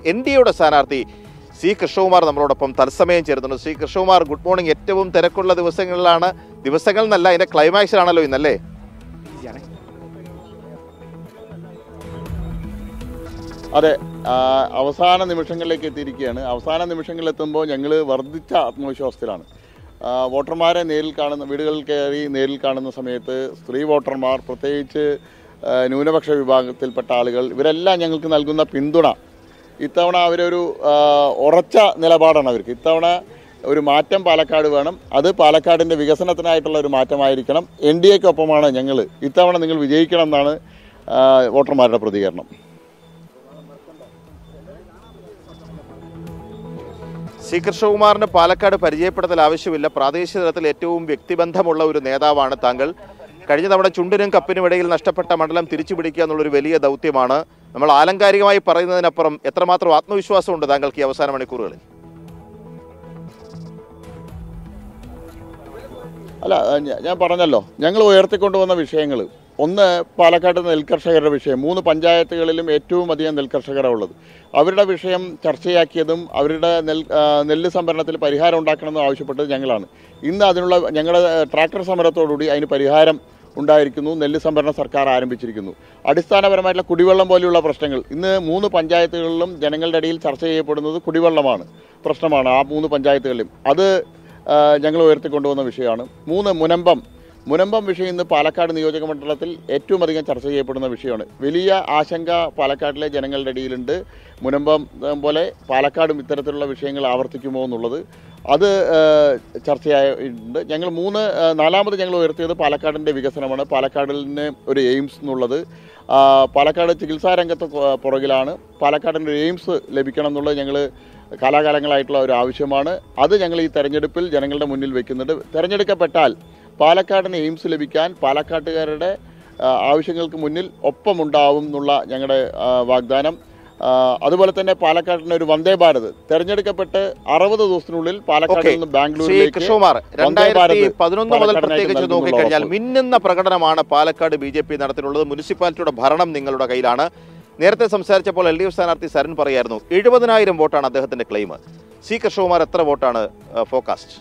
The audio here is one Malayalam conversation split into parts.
എൻ ഡി എയുടെ സ്ഥാനാർത്ഥി സി കൃഷ്ണകുമാർ നമ്മളോടൊപ്പം തത്സമയം ചേരുന്നുണ്ട് സി കൃഷ്ണകുമാർ ഗുഡ് മോർണിംഗ് ഏറ്റവും തിരക്കുള്ള ദിവസങ്ങളിലാണ് ദിവസങ്ങൾ എന്നല്ല അതിന്റെ ക്ലൈമാക്സിലാണല്ലോ ഇന്നല്ലേ അതെ ആ, അവസാന നിമിഷങ്ങളിലേക്ക് എത്തിയിരിക്കുകയാണ് അവസാന നിമിഷങ്ങളിൽ എത്തുമ്പോൾ ഞങ്ങൾ വർദ്ധിച്ച ആത്മവിശ്വാസത്തിലാണ് ആ, വോട്ടർമാരെ നേരിൽ കാണുന്ന വീടുകളിൽ കയറി നേരിൽ കാണുന്ന സമയത്ത് സ്ത്രീ വോട്ടർമാർ പ്രത്യേകിച്ച് ആ, ന്യൂനപക്ഷ വിഭാഗത്തിൽപ്പെട്ട ആളുകൾ ഇവരെല്ലാം ഞങ്ങൾക്ക് നൽകുന്ന പിന്തുണ ഇത്തവണ അവരൊരു ആ, ഉറച്ച നിലപാടാണ് അവർക്ക് ഇത്തവണ ഒരു മാറ്റം പാലക്കാട് വേണം അത് പാലക്കാടിൻ്റെ വികസനത്തിനായിട്ടുള്ള ഒരു മാറ്റമായിരിക്കണം എൻ ഡി എക്കൊപ്പമാണ് ഞങ്ങൾ ഇത്തവണ നിങ്ങൾ വിജയിക്കണം എന്നാണ് ആ, വോട്ടർമാരുടെ പ്രതികരണം സി കൃഷ്ണകുമാറിന് പാലക്കാട് പരിചയപ്പെടുത്തൽ ആവശ്യമില്ല പ്രാദേശിക തലത്തിൽ ഏറ്റവും വ്യക്തിബന്ധമുള്ള ഒരു നേതാവാണ് താങ്കൾ കഴിഞ്ഞ തവണ ചുണ്ടിനും കപ്പിനും ഇടയിൽ നഷ്ടപ്പെട്ട മണ്ഡലം തിരിച്ചു പിടിക്കുക എന്നുള്ളൊരു വലിയ ദൗത്യമാണ് നമ്മൾ ആലങ്കാരികമായി പറയുന്നതിനപ്പുറം എത്രമാത്രം ആത്മവിശ്വാസമുണ്ട് താങ്കൾക്ക് ഈ അവസാന മണിക്കൂറുകളിൽ അല്ല ഞ- ഞാൻ പറഞ്ഞല്ലോ ഞങ്ങൾ ഉയർത്തിക്കൊണ്ടുവന്ന വിഷയങ്ങൾ ഒന്ന് പാലക്കാട് നെൽകർഷകരുടെ വിഷയം മൂന്ന് പഞ്ചായത്തുകളിലും ഏറ്റവും അധികം നെൽകർഷകരാണ് ഉള്ളത് അവരുടെ വിഷയം ചർച്ചയാക്കിയതും അവരുടെ നെൽ ആ, നെല്ല് സംഭരണത്തിൽ പരിഹാരം ഉണ്ടാക്കണമെന്ന് ആവശ്യപ്പെട്ടത് ഞങ്ങളാണ് ഇന്ന് അതിനുള്ള ഞങ്ങളുടെ ട്രാക്ടർ സമരത്തോടുകൂടി അതിന് പരിഹാരം ഉണ്ടായിരിക്കുന്നു നെല്ല് സംഭരണ സർക്കാർ ആരംഭിച്ചിരിക്കുന്നു അടിസ്ഥാനപരമായിട്ടുള്ള കുടിവെള്ളം പോലെയുള്ള പ്രശ്നങ്ങൾ ഇന്ന് മൂന്ന് പഞ്ചായത്തുകളിലും ജനങ്ങളുടെ ഇടയിൽ ചർച്ച ചെയ്യപ്പെടുന്നത് കുടിവെള്ളമാണ് പ്രശ്നമാണ് ആ മൂന്ന് പഞ്ചായത്തുകളിലും അത് ആ, ഞങ്ങൾ ഉയർത്തിക്കൊണ്ടുവന്ന വിഷയമാണ് മൂന്ന് മുനമ്പം മുനമ്പം വിഷയം ഇന്ന് പാലക്കാട് നിയോജക മണ്ഡലത്തിൽ ഏറ്റവും അധികം ചർച്ച ചെയ്യപ്പെടുന്ന വിഷയമാണ് വലിയ ആശങ്ക പാലക്കാട്ടിലെ ജനങ്ങളുടെ ഇടയിലുണ്ട് മുനമ്പം ആ, പോലെ പാലക്കാടും ഇത്തരത്തിലുള്ള വിഷയങ്ങൾ ആവർത്തിക്കുമോ എന്നുള്ളത് അത് ആ, ചർച്ചയായിട്ടുണ്ട് ഞങ്ങൾ മൂന്ന് ആ, നാലാമത് ഞങ്ങൾ ഉയർത്തിയത് പാലക്കാടിൻ്റെ വികസനമാണ് പാലക്കാടിന് ഒരു എയിംസ് എന്നുള്ളത് ആ, പാലക്കാട് ചികിത്സാ രംഗത്ത് പു- പുറകിലാണ് പാലക്കാടിന് ഒരു എയിംസ് ലഭിക്കണം എന്നുള്ളത് ഞങ്ങൾ കാലാകാലങ്ങളായിട്ടുള്ള ഒരു ആവശ്യമാണ് അത് ഞങ്ങൾ ഈ തെരഞ്ഞെടുപ്പിൽ ജനങ്ങളുടെ മുന്നിൽ വെക്കുന്നുണ്ട് തെരഞ്ഞെടുക്കപ്പെട്ടാൽ പാലക്കാടിന് എയിംസ് ലഭിക്കാൻ പാലക്കാട്ടുകാരുടെ ആ, ആവശ്യങ്ങൾക്ക് മുന്നിൽ ഒപ്പമുണ്ടാവും എന്നുള്ള ഞങ്ങളുടെ ആ, വാഗ്ദാനം ആ, അതുപോലെ തന്നെ പാലക്കാടിന് ഒരു വന്ദേ ഭാരത് തെരഞ്ഞെടുക്കപ്പെട്ട് അറുപത് ദിവസത്തിനുള്ളിൽ പാലക്കാടിൽ നിന്ന് ശ്രീ ബാംഗ്ലൂരിലേക്ക് കൃഷ്ണകുമാർ വന്ദേ രണ്ടായിരത്തി ഭാരത് പതിനൊന്ന് മുതൽ പാലക്കാടിനായിട്ട് പ്രത്യേകിച്ച് നൽകുന്നുള്ള നോക്കിക്കഴിഞ്ഞാൽ ഉറപ്പ്. മിന്നുന്ന പ്രകടനമാണ് പാലക്കാട് ബി ജെ പി നടത്തിയിട്ടുള്ളത് മുനിസിപ്പാലിറ്റിയുടെ ഭരണം നിങ്ങളുടെ കയ്യിലാണ് നേരത്തെ സംസാരിച്ചപ്പോൾ എൽ ഡി എഫ് സ്ഥാനാർത്ഥി സരൺ പറയായിരുന്നു എഴുപതിനായിരം വോട്ടാണ് അദ്ദേഹത്തിന്റെ ക്ലെയിം സി കൃഷ്ണകുമാർ എത്ര വോട്ടാണ് ഫോക്കാസ്റ്റ്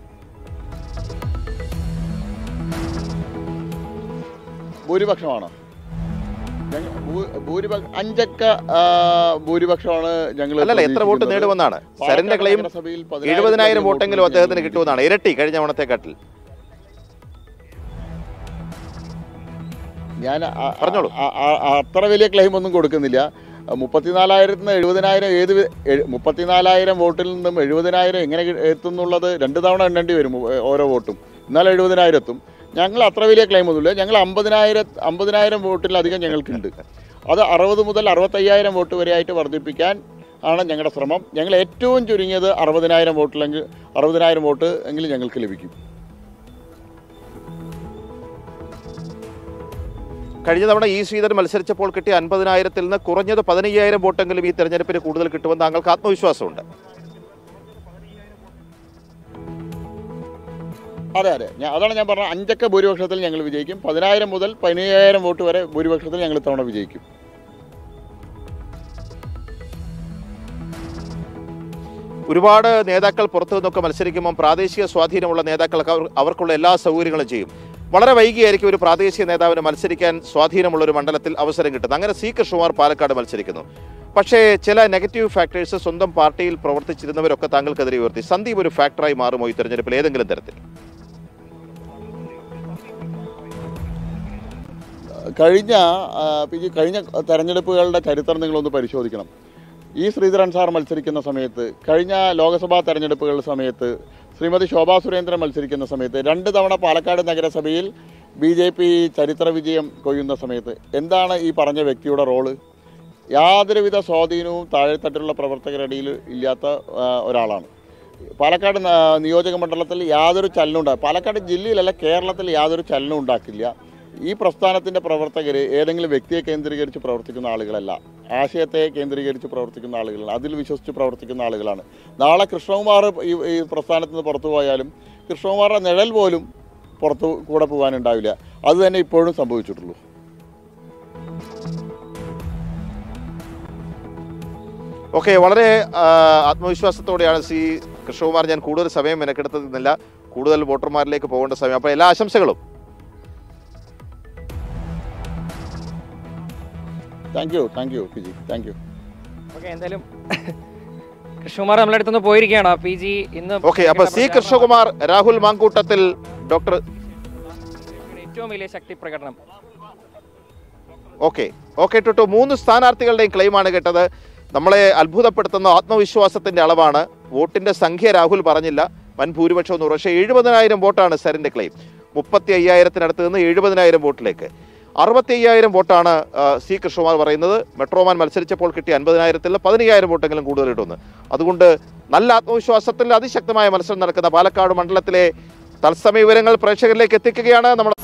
ഭൂരിപക്ഷമാണോ ഞങ്ങൾ ഭൂ- ഭൂരിപക്ഷം അഞ്ചക്ക ആ, ഭൂരിപക്ഷമാണ് ഞങ്ങൾ അല്ലല്ല എത്ര വോട്ട് പ്രതീക്ഷിക്കുന്നത്. നേടുമെന്നാണ് സരന്റെ പാലക്കാട് ക്ലെയിം നഗരസഭയിൽ പതിനായിരത്തിലധികം എഴുപതിനായിരം വോട്ടെങ്കിലും വോട്ടുകൾ അദ്ദേഹത്തിന് ഞങ്ങൾ കിട്ടുമെന്നാണ് ഇരട്ടി കഴിഞ്ഞ തവണത്തെക്കാട്ടിൽ ഞാൻ ആ- പറഞ്ഞോളൂ. ആ- ആ- ആ- അത്ര വലിയ ക്ലെയിം ഒന്നും കൊടുക്കുന്നില്ല മുപ്പത്തിനാലായിരത്തിൽ നിന്ന് എഴുപതിനായിരം ഏത് വി- എഴു- മുപ്പത്തിനാലായിരം വോട്ടിൽ നിന്നും എഴുപതിനായിരം എങ്ങനെ കി- എത്തുന്നുള്ളത് രണ്ട് തവണ എണ്ണേണ്ടി വരും ഏ, ഓരോ വോട്ടും എന്നാൽ എഴുപതിനായിരം എത്തും ഞങ്ങൾ അത്ര വലിയ ക്ലെയിം ഒന്നുമില്ല ഞങ്ങൾ അമ്പതിനായിരം അമ്പതിനായിരം വോട്ടിലധികം ഞങ്ങൾക്കുണ്ട് അത് അറുപത് മുതൽ അറുപത്തയ്യായിരം വോട്ട് വരെ ആയിട്ട് വർദ്ധിപ്പിക്കാൻ ആണ് ഞങ്ങളുടെ ശ്രമം ഞങ്ങൾ ഏറ്റവും ചുരുങ്ങിയത് അറുപതിനായിരം വോട്ടിലെങ്കിൽ അറുപതിനായിരം വോട്ട് എങ്കിലും ഞങ്ങൾക്ക് ലഭിക്കും കഴിഞ്ഞ തവണ ഇ ശ്രീധരൻ മത്സരിച്ചപ്പോൾ കിട്ടിയ അൻപതിനായിരത്തിൽ നിന്ന് കുറഞ്ഞത് പതിനയ്യായിരം വോട്ടെങ്കിലും ഈ തെരഞ്ഞെടുപ്പിന് കൂടുതൽ കിട്ടുമെന്ന് താങ്കൾക്ക് ആത്മവിശ്വാസമുണ്ട് അതെ അതെ ഞാൻ അതാണ് ഞാൻ പറഞ്ഞത് അഞ്ചക്ക ഭൂരിപക്ഷത്തിൽ ഞങ്ങൾ വിജയിക്കും പതിനായിരം മുതൽ പതിനയ്യായിരം വോട്ട് വരെ ഭൂരിപക്ഷത്തിൽ ഞങ്ങൾ ഇത്തവണ വിജയിക്കും ഒരുപാട് നേതാക്കൾ പുറത്തു നിന്നൊക്കെ മത്സരിക്കുമ്പോൾ പ്രാദേശിക സ്വാധീനമുള്ള നേതാക്കൾക്ക് അവർ അവർക്കുള്ള എല്ലാ സൗകര്യങ്ങളും ചെയ്യും വളരെ വൈകിയായിരിക്കും ഒരു പ്രാദേശിക നേതാവിന് മത്സരിക്കാൻ സ്വാധീനമുള്ള ഒരു മണ്ഡലത്തിൽ അവസരം കിട്ടുന്നത് അങ്ങനെ സി കൃഷ്ണകുമാർ പാലക്കാട് മത്സരിക്കുന്നു പക്ഷേ ചില നെഗറ്റീവ് ഫാക്ടേഴ്സ് സ്വന്തം പാർട്ടിയിൽ പ്രവർത്തിച്ചിരുന്നവരൊക്കെ താങ്കൾക്കെതിരെ ഉയർത്തി സന്ദീപ് ഒരു ഫാക്ടറായി മാറുമോ ഈ തെരഞ്ഞെടുപ്പിൽ ഏതെങ്കിലും തരത്തിൽ കഴിഞ്ഞ ആ, ഈ കഴിഞ്ഞ തെരഞ്ഞെടുപ്പുകളുടെ ചരിത്രം നിങ്ങളൊന്ന് പരിശോധിക്കണം ഈ ശ്രീധരൻ സാർ മത്സരിക്കുന്ന സമയത്ത് കഴിഞ്ഞ ലോക്സഭാ തെരഞ്ഞെടുപ്പുകളുടെ സമയത്ത് ശ്രീമതി ശോഭാ സുരേന്ദ്രൻ മത്സരിക്കുന്ന സമയത്ത് രണ്ട് തവണ പാലക്കാട് നഗരസഭയിൽ ബി ജെ പി ചരിത്ര വിജയം കൊയ്യുന്ന സമയത്ത് എന്താണ് ഈ പറഞ്ഞ വ്യക്തിയുടെ റോള് യാതൊരുവിധ സ്വാധീനവും താഴെത്തട്ടിലുള്ള പ്രവർത്തകരുടെ ഇടയിൽ ഇല്ലാത്ത ആ, ഒരാളാണ് പാലക്കാട് ന- നിയോജക മണ്ഡലത്തിൽ യാതൊരു ചലനം ഉണ്ടാകും പാലക്കാട് ജില്ലയിലല്ല കേരളത്തിൽ യാതൊരു ചലനം ഉണ്ടാക്കില്ല ഈ പ്രസ്ഥാനത്തിൻ്റെ പ്രവർത്തകർ ഏതെങ്കിലും വ്യക്തിയെ കേന്ദ്രീകരിച്ച് പ്രവർത്തിക്കുന്ന ആളുകളല്ല ആശയത്തെ കേന്ദ്രീകരിച്ച് പ്രവർത്തിക്കുന്ന ആളുകളാണ് അതിൽ വിശ്വസിച്ച് പ്രവർത്തിക്കുന്ന ആളുകളാണ് നാളെ കൃഷ്ണകുമാർ ഈ ഈ പ്രസ്ഥാനത്ത് നിന്ന് പുറത്തു പോയാലും കൃഷ്ണകുമാറിൻ്റെ നിഴൽ പോലും പുറത്തു കൂടെ പോകാനുണ്ടാവില്ല അത് തന്നെ ഇപ്പോഴും സംഭവിച്ചിട്ടുള്ളൂ ഓക്കെ വളരെ ആ, ആത്മവിശ്വാസത്തോടെയാണ് സി കൃഷ്ണകുമാർ ഞാൻ കൂടുതൽ സമയം മെനക്കെടുത്തതെന്നില്ല കൂടുതൽ വോട്ടർമാരിലേക്ക് പോകേണ്ട സമയം അപ്പോൾ എല്ലാ ആശംസകളും thank you thank you PG thank you okay എന്തായാലും കൃഷ്ണകുമാർ നമ്മളെ അടുത്തുനിന്ന് പോയിരിക്കുകയാണ് പി ജി ഇന്ന് ഓക്കെ അപ്പൊ സി കൃഷ്ണകുമാർ രാഹുൽ മാങ്കൂട്ടത്തിൽ ഡോക്ടർ ഏറ്റവും വലിയ ശക്തി പ്രകടനം ഓക്കെ ഓക്കെ ടോട്ടോ മൂന്ന് സ്ഥാനാർത്ഥികളുടെയും ക്ലെയിമാണ് കേട്ടത് നമ്മളെ അത്ഭുതപ്പെടുത്തുന്ന ആത്മവിശ്വാസത്തിന്റെ അളവാണ് വോട്ടിന്റെ സംഖ്യ രാഹുൽ പറഞ്ഞില്ല വൻ ഭൂരിപക്ഷം എന്ന് പക്ഷേ എഴുപതിനായിരം വോട്ടാണ് സരിന്റെ ക്ലെയിം മുപ്പത്തി അയ്യായിരത്തിനടുത്ത് നിന്ന് എഴുപതിനായിരം വോട്ടിലേക്ക് അറുപത്തി അയ്യായിരം വോട്ടാണ് ആ, സി കൃഷ്ണകുമാർ പറയുന്നത് മെട്രോമാൻ മത്സരിച്ചപ്പോൾ കിട്ടിയ അൻപതിനായിരത്തിൽ പതിനയ്യായിരം വോട്ടെങ്കിലും കൂടുതൽ കിട്ടുമെന്ന് അതുകൊണ്ട് നല്ല ആത്മവിശ്വാസത്തിൽ അതിശക്തമായ മത്സരം നടക്കുന്ന പാലക്കാട് മണ്ഡലത്തിലെ തത്സമയ വിവരങ്ങൾ പ്രേക്ഷകരിലേക്ക് എത്തിക്കുകയാണ് നമ്മൾ